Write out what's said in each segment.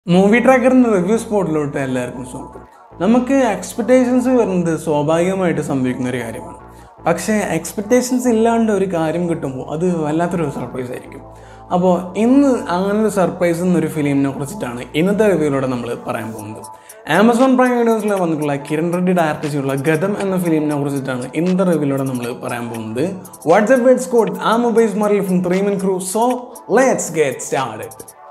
movie ട്രാക്കറിൻ്റെ review സ്പോട്ടിലോട്ട് എല്ലാവർക്കും സ്വാഗതം നമുക്ക് എക്സ്പെക്റ്റേഷൻസ് വരുന്നത് സ്വാഭാവികമായിട്ട് സംഭവിക്കുന്ന ഒരു കാര്യമാണ് പക്ഷേ എക്സ്പെക്റ്റേഷൻസ് ഇല്ലാണ്ട് ഒരു കാര്യം കിട്ടുമ്പോൾ അത് വല്ലാത്തൊരു സർപ്രൈസ് ആയിരിക്കും അപ്പോൾ ഇന്ന് അങ്ങനെ ഒരു സർപ്രൈസ് എന്നൊരു ഫിലിമിനെ കുറിച്ചിട്ടാണ് ഇന്നത്തെ റിവ്യൂയിലൂടെ നമ്മൾ പറയാൻ പോകുന്നത് ആമസോൺ പ്രൈം വീഡിയോസിൽ വന്നിട്ടുള്ള കിരൺ റെഡ്ഡി ഡയറക്റ്റ് ചെയ്തിട്ടുള്ള ഗതം എന്ന ഫിലിമിനെ കുറിച്ചിട്ടാണ് ഇന്നത്തെ റിവ്യൂയിലൂടെ നമ്മൾ പറയാൻ പോകുന്നത് വാട്സ്ആപ്പ് വേഡ് സ്കോഡ് ആ മൊബൈൽസ് മറിൽ from three min crew so let's get start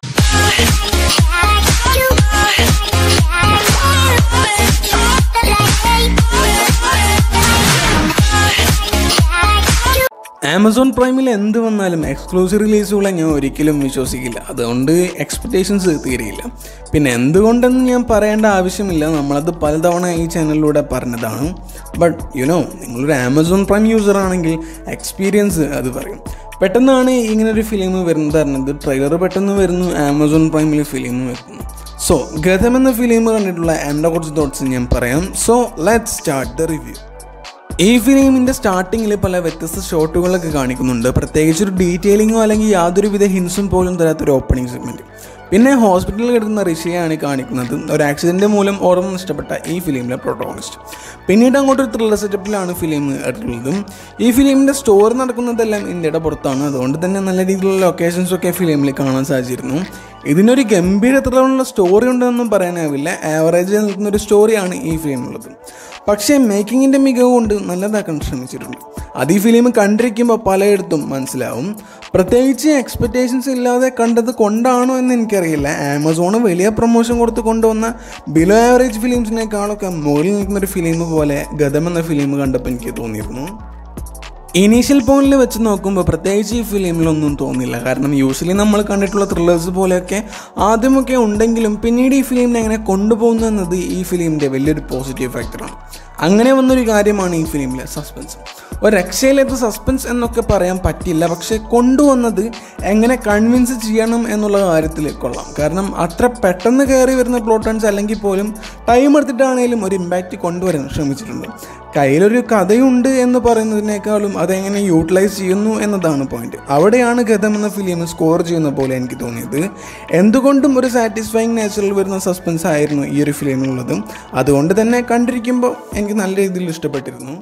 Amazon പ്രൈമിൽ എന്ത് വന്നാലും എക്സ്ക്ലൂസീവ് റിലീസുകളെ ഞാൻ ഒരിക്കലും വിശ്വസിക്കില്ല അതുകൊണ്ട് എക്സ്പെക്റ്റേഷൻസ് തീരെയില്ല പിന്നെ എന്തുകൊണ്ടെന്ന് ഞാൻ പറയേണ്ട ആവശ്യമില്ല നമ്മളത് പലതവണ ഈ ചാനലിലൂടെ പറഞ്ഞതാണ് ബട്ട് യുനോ നിങ്ങളൊരു ആമസോൺ പ്രൈം യൂസർ ആണെങ്കിൽ എക്സ്പീരിയൻസ് അത് പറയും പെട്ടെന്നാണ് ഇങ്ങനെ ഒരു ഫിലിം വരുന്നത് അറിഞ്ഞത് ട്രെയിലർ പെട്ടെന്ന് വരുന്നു ആമസോൺ പ്രൈമിൽ ഫിലിം വെക്കുന്നു സോ ഗതം എന്ന ഫിലിം കണ്ടിട്ടുള്ള എൻ്റെ കുറച്ച് തോട്ട്സ് ഞാൻ പറയാം so let start the review ഈ ഫിലിമിൻ്റെ സ്റ്റാർട്ടിങ്ങിൽ പല വ്യത്യസ്ത ഷോട്ടുകളൊക്കെ കാണിക്കുന്നുണ്ട് പ്രത്യേകിച്ച് ഒരു ഡീറ്റെയിലിങ്ങോ അല്ലെങ്കിൽ യാതൊരുവിധ ഹിൻസും പോലും തരാത്തൊരു ഓപ്പണിംഗ് സെഗ്മെൻറ്റ് പിന്നെ ഹോസ്പിറ്റലിൽ കിടക്കുന്ന ഋഷിയാണ് കാണിക്കുന്നത് ഒരു ആക്സിഡൻറ്റ് മൂലം ഓർമ്മ നഷ്ടപ്പെട്ട ഈ ഫിലിമിലെ പ്രോട്ടോണിസ്റ്റ് പിന്നീട് അങ്ങോട്ട് ഒരു ത്രില്ലർ സെറ്റപ്പിലാണ് ഫിലിം എടുത്തുള്ളത് ഈ ഫിലിമിൻ്റെ സ്റ്റോറി നടക്കുന്നതെല്ലാം ഇന്ത്യയുടെ പുറത്താണ് അതുകൊണ്ട് തന്നെ നല്ല രീതിയിലുള്ള ലൊക്കേഷൻസ് ഒക്കെ ഫിലിമിൽ കാണാൻ സാധിച്ചിരുന്നു ഇതിനൊരു ഗംഭീര ത്രില്ലുള്ള സ്റ്റോറി ഉണ്ടെന്നൊന്നും പറയാനാവില്ല ആവറേജ് നിൽക്കുന്ന ഒരു സ്റ്റോറിയാണ് ഈ ഫിലിമുള്ളത് പക്ഷേ മേക്കിങ്ങിൻ്റെ മികവ് കൊണ്ട് നല്ലതാക്കാൻ ശ്രമിച്ചിട്ടുണ്ട് അത് ഈ ഫിലിം കണ്ടിരിക്കുമ്പോൾ പലയിടത്തും മനസ്സിലാവും പ്രത്യേകിച്ച് എക്സ്പെക്റ്റേഷൻസ് ഇല്ലാതെ കണ്ടത് കൊണ്ടാണോ എന്ന് എനിക്കറിയില്ല ആമസോണ് വലിയ പ്രൊമോഷൻ കൊടുത്ത് കൊണ്ടുവന്ന ബിലോ ആവറേജ് ഫിലിംസിനേക്കാളൊക്കെ മുകളിൽ നിൽക്കുന്ന ഒരു ഫിലിം പോലെ ഗതം എന്ന ഫിലിം കണ്ടപ്പോൾ എനിക്ക് തോന്നിയിരുന്നു ഇനീഷ്യൽ പോയിന്റിൽ വെച്ച് നോക്കുമ്പോൾ പ്രത്യേകിച്ച് ഈ ഫിലിമിലൊന്നും തോന്നില്ല കാരണം യൂഷ്വലി നമ്മൾ കണ്ടിട്ടുള്ള ത്രില്ലേഴ്സ് പോലെയൊക്കെ ആദ്യമൊക്കെ ഉണ്ടെങ്കിലും പിന്നീട് ഈ ഫിലിമിനെ എങ്ങനെ കൊണ്ടുപോകുന്നു എന്നത് ഈ ഫിലിമിൻ്റെ വലിയൊരു പോസിറ്റീവ് ഫാക്ടറാണ് അങ്ങനെ വന്നൊരു കാര്യമാണ് ഈ ഫിലിമിലെ സസ്പെൻസ് ഒരു രക്ഷയില്ലാത്ത സസ്പെൻസ് എന്നൊക്കെ പറയാൻ പറ്റില്ല പക്ഷേ കൊണ്ടുവന്നത് എങ്ങനെ കൺവിൻസ് ചെയ്യണം എന്നുള്ള കാര്യത്തിൽ കൊള്ളാം കാരണം അത്ര പെട്ടെന്ന് കയറി വരുന്ന പ്ലോട്ടൺസ് അല്ലെങ്കിൽ പോലും ടൈം എടുത്തിട്ടാണെങ്കിലും ഒരു ഇമ്പാക്റ്റ് കൊണ്ടുവരാൻ ശ്രമിച്ചിട്ടുണ്ട് കയ്യിലൊരു കഥയുണ്ട് എന്ന് പറയുന്നതിനേക്കാളും അതെങ്ങനെ യൂട്ടിലൈസ് ചെയ്യുന്നു എന്നതാണ് പോയിന്റ് അവിടെയാണ് ഗതം എന്ന ഫിലിം സ്കോർ ചെയ്യുന്ന പോലെ എനിക്ക് തോന്നിയത് എന്തുകൊണ്ടും ഒരു സാറ്റിസ്ഫൈങ് നേച്ചറിൽ വരുന്ന സസ്പെൻസ് ആയിരുന്നു ഈ ഒരു ഫിലിമിനുള്ളത് അതുകൊണ്ട് തന്നെ കണ്ടിരിക്കുമ്പോൾ എനിക്ക് നല്ല രീതിയിൽ ഇഷ്ടപ്പെട്ടിരുന്നു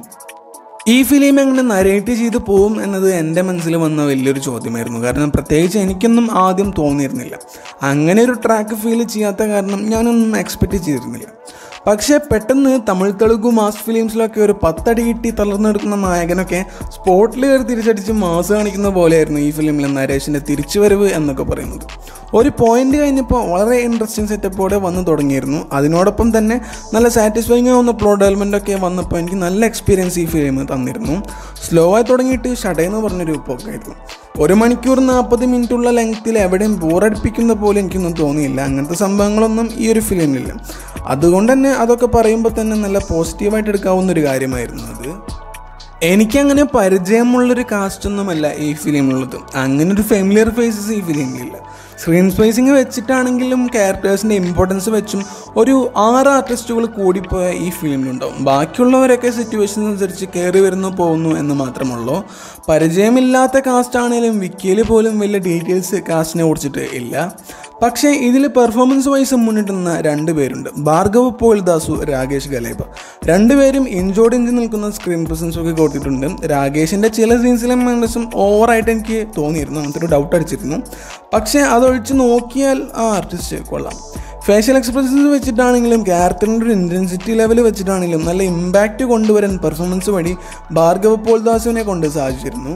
ഈ ഫിലിം എങ്ങനെ നരേറ്റ് ചെയ്ത് പോകും എന്നത് എൻ്റെ മനസ്സിൽ വന്ന വലിയൊരു ചോദ്യമായിരുന്നു കാരണം പ്രത്യേകിച്ച് എനിക്കൊന്നും ആദ്യം തോന്നിയിരുന്നില്ല അങ്ങനെ ഒരു ട്രാക്ക് ഫീൽ ചെയ്യാത്ത കാരണം ഞാനൊന്നും എക്സ്പെക്റ്റ് ചെയ്തിരുന്നില്ല പക്ഷേ പെട്ടെന്ന് തമിഴ് തെലുഗു മാസ് ഫിലിംസിലൊക്കെ ഒരു പത്തടി കിട്ടി തളർന്നെടുക്കുന്ന നായകനൊക്കെ സ്പോട്ടിൽ കയറി തിരിച്ചടിച്ച് മാസ് കാണിക്കുന്ന പോലെയായിരുന്നു ഈ ഫിലിമിലെ നരേഷിൻ്റെ തിരിച്ചുവരവ് എന്നൊക്കെ പറയുന്നത് ഒരു പോയിന്റ് കഴിഞ്ഞപ്പോൾ വളരെ ഇൻട്രസ്റ്റിംഗ് സെറ്റപ്പോടെ വന്നു തുടങ്ങിയിരുന്നു അതിനോടൊപ്പം തന്നെ നല്ല സാറ്റിസ്ഫൈങ് ആവുന്ന പ്ലോട്ട് ഡെവലപ്മെൻ്റ് ഒക്കെ വന്നപ്പോൾ എനിക്ക് നല്ല എക്സ്പീരിയൻസ് ഈ ഫിലിം തന്നിരുന്നു സ്ലോ ആയി തുടങ്ങിയിട്ട് ഷടയെന്ന് പറഞ്ഞൊരു പോക്കായിരുന്നു ഒരു മണിക്കൂർ നാൽപ്പത് മിനിറ്റുള്ള ലെങ്ത്തിൽ എവിടെയും ബോറടിപ്പിക്കുന്ന പോലെ എനിക്കൊന്നും തോന്നിയില്ല അങ്ങനത്തെ സംഭവങ്ങളൊന്നും ഈ ഒരു ഫിലിമിലില്ല അതുകൊണ്ട് തന്നെ അതൊക്കെ പറയുമ്പോൾ തന്നെ നല്ല പോസിറ്റീവായിട്ട് എടുക്കാവുന്ന ഒരു കാര്യമായിരുന്നു അത് എനിക്കങ്ങനെ പരിചയമുള്ളൊരു കാസ്റ്റൊന്നുമല്ല ഈ ഫിലിമിലുള്ളത് അങ്ങനെ ഒരു ഫെമിലിയർ ഫേസസ് ഈ ഫിലിമിലില്ല സ്ക്രീൻ സ്പേസിങ് വെച്ചിട്ടാണെങ്കിലും ക്യാരക്ടേഴ്സിൻ്റെ ഇമ്പോർട്ടൻസ് വെച്ചും ഒരു ആറ് ആർട്ടിസ്റ്റുകൾ കൂടിപ്പോയ ഈ ഫിലിമിലുണ്ടാവും ബാക്കിയുള്ളവരൊക്കെ സിറ്റുവേഷൻ അനുസരിച്ച് കയറി വരുന്നു പോകുന്നു എന്ന് മാത്രമുള്ളൂ പരിചയമില്ലാത്ത കാസ്റ്റ് ആണെങ്കിലും വിക്കിയിൽ പോലും വലിയ ഡീറ്റെയിൽസ് കാസ്റ്റിനെ കുറിച്ചിട്ട് ഇല്ല പക്ഷേ ഇതിൽ പെർഫോമൻസ് വൈസ് മുന്നിട്ടുന്ന രണ്ട് പേരുണ്ട് ഭാർഗവ് പോൾ ദാസു രാകേഷ് ഗലേബ രണ്ടുപേരും ഇഞ്ചോട് ഇഞ്ച് നിൽക്കുന്ന സ്ക്രീൻ പ്രസൻസ് ഒക്കെ കൊടുത്തിട്ടുണ്ട് രാകേഷിൻ്റെ ചില സീൻസിലെ മെമ്പേഴ്സും ഓവറായിട്ട് എനിക്ക് തോന്നിയിരുന്നു അങ്ങനത്തെ ഒരു ഡൗട്ട് അടിച്ചിരുന്നു പക്ഷേ അതൊഴിച്ച് നോക്കിയാൽ ആ ആർട്ടിസ്റ്റ് കൊള്ളാം ഫേഷ്യൽ എക്സ്പ്രഷൻസ് വെച്ചിട്ടാണെങ്കിലും ക്യാരക്ടറിൻ്റെ ഒരു ഇൻറ്റൻസിറ്റി ലെവൽ വെച്ചിട്ടാണെങ്കിലും നല്ല ഇമ്പാക്റ്റ് കൊണ്ടുവരാൻ പെർഫോമൻസ് വഴി ഭാർഗവ് പോൾ ദാസുവിനെ കൊണ്ട് സാധിച്ചിരുന്നു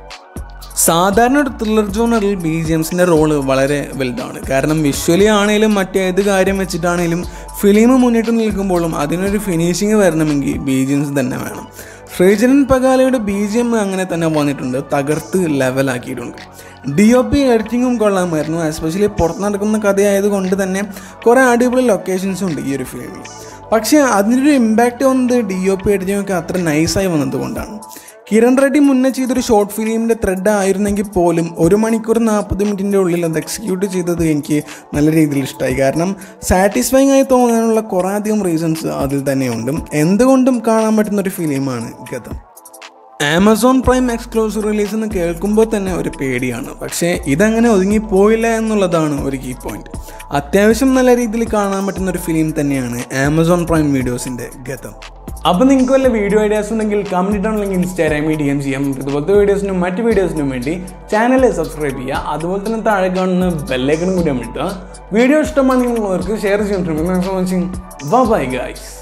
സാധാരണ ഒരു ത്രില്ലർ ജോണറിൽ ബി ജി എംസിൻ്റെ റോള് വളരെ വലുതാണ് കാരണം വിഷ്വലി ആണെങ്കിലും മറ്റേത് കാര്യം വെച്ചിട്ടാണെങ്കിലും ഫിലിം മുന്നിട്ട് നിൽക്കുമ്പോഴും അതിനൊരു ഫിനിഷിങ് വരണമെങ്കിൽ ബി ജി എംസ് തന്നെ വേണം ശ്രീചരൻ പകാലയുടെ ബി ജി എം അങ്ങനെ തന്നെ വന്നിട്ടുണ്ട് തകർത്ത് ലെവലാക്കിയിട്ടുണ്ട് ഡി ഒ പി എഡിറ്റിങ്ങും കൊള്ളാമായിരുന്നു എസ്പെഷ്യലി പുറത്ത് നടക്കുന്ന കഥയായതുകൊണ്ട് തന്നെ കുറേ അടിപൊളി ലൊക്കേഷൻസും ഉണ്ട് ഈ ഒരു ഫിലിമിൽ പക്ഷേ അതിനൊരു ഇമ്പാക്റ്റ് വന്നത് ഡി ഒ പി എഡിറ്റിംഗ് ഒക്കെ അത്ര നൈസായി വന്നതുകൊണ്ടാണ് കിരൺ റെഡ്ഡി മുന്നേ ചെയ്തൊരു ഷോർട്ട് ഫിലിമിൻ്റെ ത്രെഡ് ആയിരുന്നെങ്കിൽ പോലും ഒരു മണിക്കൂർ നാൽപ്പത് മിനിറ്റിൻ്റെ ഉള്ളിൽ അത് എക്സിക്യൂട്ട് ചെയ്തത് എനിക്ക് നല്ല രീതിയിൽ ഇഷ്ടമായി കാരണം സാറ്റിസ്ഫൈങ് ആയി തോന്നാനുള്ള കുറേ അധികം റീസൺസ് അതിൽ തന്നെയുണ്ട് എന്തുകൊണ്ടും കാണാൻ പറ്റുന്ന ഒരു ഫിലിമാണ് Gatham Amazon Prime exclusive release എന്ന് കേൾക്കുമ്പോൾ തന്നെ ഒരു പേടിയാണ് പക്ഷേ ഇതങ്ങനെ ഒതുങ്ങിപ്പോയില്ല എന്നുള്ളതാണ് ഒരു കീ പോയിന്റ് അത്യാവശ്യം നല്ല രീതിയിൽ കാണാൻ പറ്റുന്ന ഒരു ഫിലിം തന്നെയാണ് ആമസോൺ പ്രൈം വീഡിയോസിൻ്റെ ഗതം അപ്പോൾ നിങ്ങൾക്ക് വല്ല വീഡിയോ ഐഡിയാസ് ഉണ്ടെങ്കിൽ കമൻറ്റ് ഇട്ടാണ് അല്ലെങ്കിൽ ഇൻസ്റ്റാഗ്രാമിൽ ഡി എം ചെയ്യാം ഇതുപോലത്തെ വീഡിയോസിനും മറ്റ് വീഡിയോസിനും വേണ്ടി ചാനൽ സബ്സ്ക്രൈബ് ചെയ്യുക അതുപോലെ തന്നെ താഴെ കാണുന്ന ബെല്ലൈക്കണും കൂടി അമിട്ടുക വീഡിയോ ഇഷ്ടമാണെന്നുള്ളവർക്ക് ഷെയർ ചെയ്യാൻ ശ്രമിക്കും ബൈ ഗൈസ്